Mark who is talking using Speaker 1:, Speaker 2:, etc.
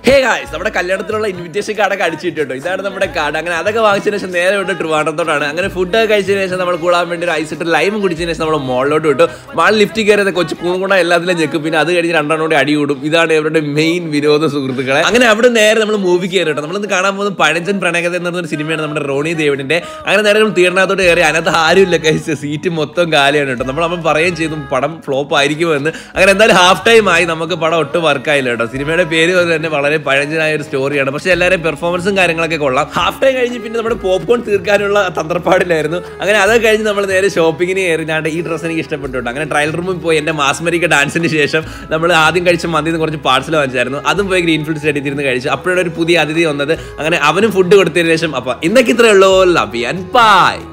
Speaker 1: hey guys നമ്മുടെ കല്യാണത്തിലുള്ള invitation കാർഡൊക്കെ അടിച്ചിട്ടോ ഇതാണ് നമ്മുടെ കാർഡ് അങ്ങനെ അതൊക്കെ വാങ്ങിച്ചതിന് ശേഷം നേരെ വിട്ട് ട്രിവാൻഡ്രത്തോട്ടാണ് അങ്ങനെ ഫുഡ് ഒക്കെ കഴിച്ചതിന് ശേഷം നമ്മൾ കൂടാൻ വേണ്ടി ഒരു ഐസ് ഇട്ട് ലൈമും കുടിച്ചതിന് ശേഷം നമ്മൾ മോളിലോട്ട് വിട്ടു മാൾ ലിഫ്റ്റ് കയറിയത് കൊച്ചു കൂണുകൂടെ എല്ലാത്തിലും ഞെക്കും പിന്നെ അത് കഴിഞ്ഞ് രണ്ടെണ്ണം കൂടി അടി കൂടും ഇതാണ് ഇവരുടെ മെയിൻ വിനോദ സുഹൃത്തുക്കളെ അങ്ങനെ അവിടെ നേരെ നമ്മൾ മൂവി കയറി കേട്ടോ നമ്മളിന്ന് കാണാൻ പോകുന്നത് പഴഞ്ചൻ പ്രണയകഥ എന്ന് പറഞ്ഞൊരു സിനിമയാണ് നമ്മുടെ റോണി ദേവിഡിന്റെ അങ്ങനെ നേരെ നമ്മൾ തീർണത്തോട്ട് കയറി അതിനകത്ത് ആരുമില്ല കഴിച്ച സീറ്റ് മൊത്തം കാലിയാണ് കേട്ടോ നമ്മൾ നമ്മൾ പറയുകയും ചെയ്തു പടം ഫ്ലോപ്പ് ആയിരിക്കുമെന്ന് അങ്ങനെ എന്തായാലും ഹാഫ് ടൈം ആയി നമുക്ക് പടം ഒട്ടും വർക്കായില്ല കേട്ടോ സിനിമയുടെ പേര് പോലെ തന്നെ വളരെ പഴഞ്ചനായ ഒരു സ്റ്റോറിയാണ് പക്ഷെ എല്ലാവരും പെർഫോമൻസും കാര്യങ്ങളൊക്കെ കൊള്ളാം ഹാഫ് ടൈം കഴിഞ്ഞ് പിന്നെ നമ്മുടെ പോപ്കോൺ തീർക്കാനുള്ള തന്ത്രപ്പാടിലായിരുന്നു അങ്ങനെ അത് കഴിഞ്ഞ് നമ്മൾ നേരെ ഷോപ്പിങ്ങിന് കയറി ഞാൻ ഈ ഡ്രസ്സ് എനിക്ക് ഇഷ്ടപ്പെട്ടു കേട്ടോ അങ്ങനെ ട്രയൽ റൂമിൽ പോയി എൻ്റെ മാസ്മരിക്ക ഡാൻസിന് ശേഷം നമ്മൾ ആദ്യം കഴിച്ച മന്തിന്ന് കുറച്ച് പാർസൽ വാങ്ങിച്ചായിരുന്നു അതും പോയി ഗ്രീൻഫീൽഡ് സ്റ്റഡി തിരുന്ന് കഴിച്ചു അപ്പോഴാണ് ഒരു പുതിയ അതിഥി വന്നത് അങ്ങനെ അവനും ഫുഡ് കൊടുത്തതിന് ശേഷം അപ്പൊ ഇന്നൊക്കെ ഇത്രയേ ഉള്ളൂ ലവ് ആൻഡ് ബൈ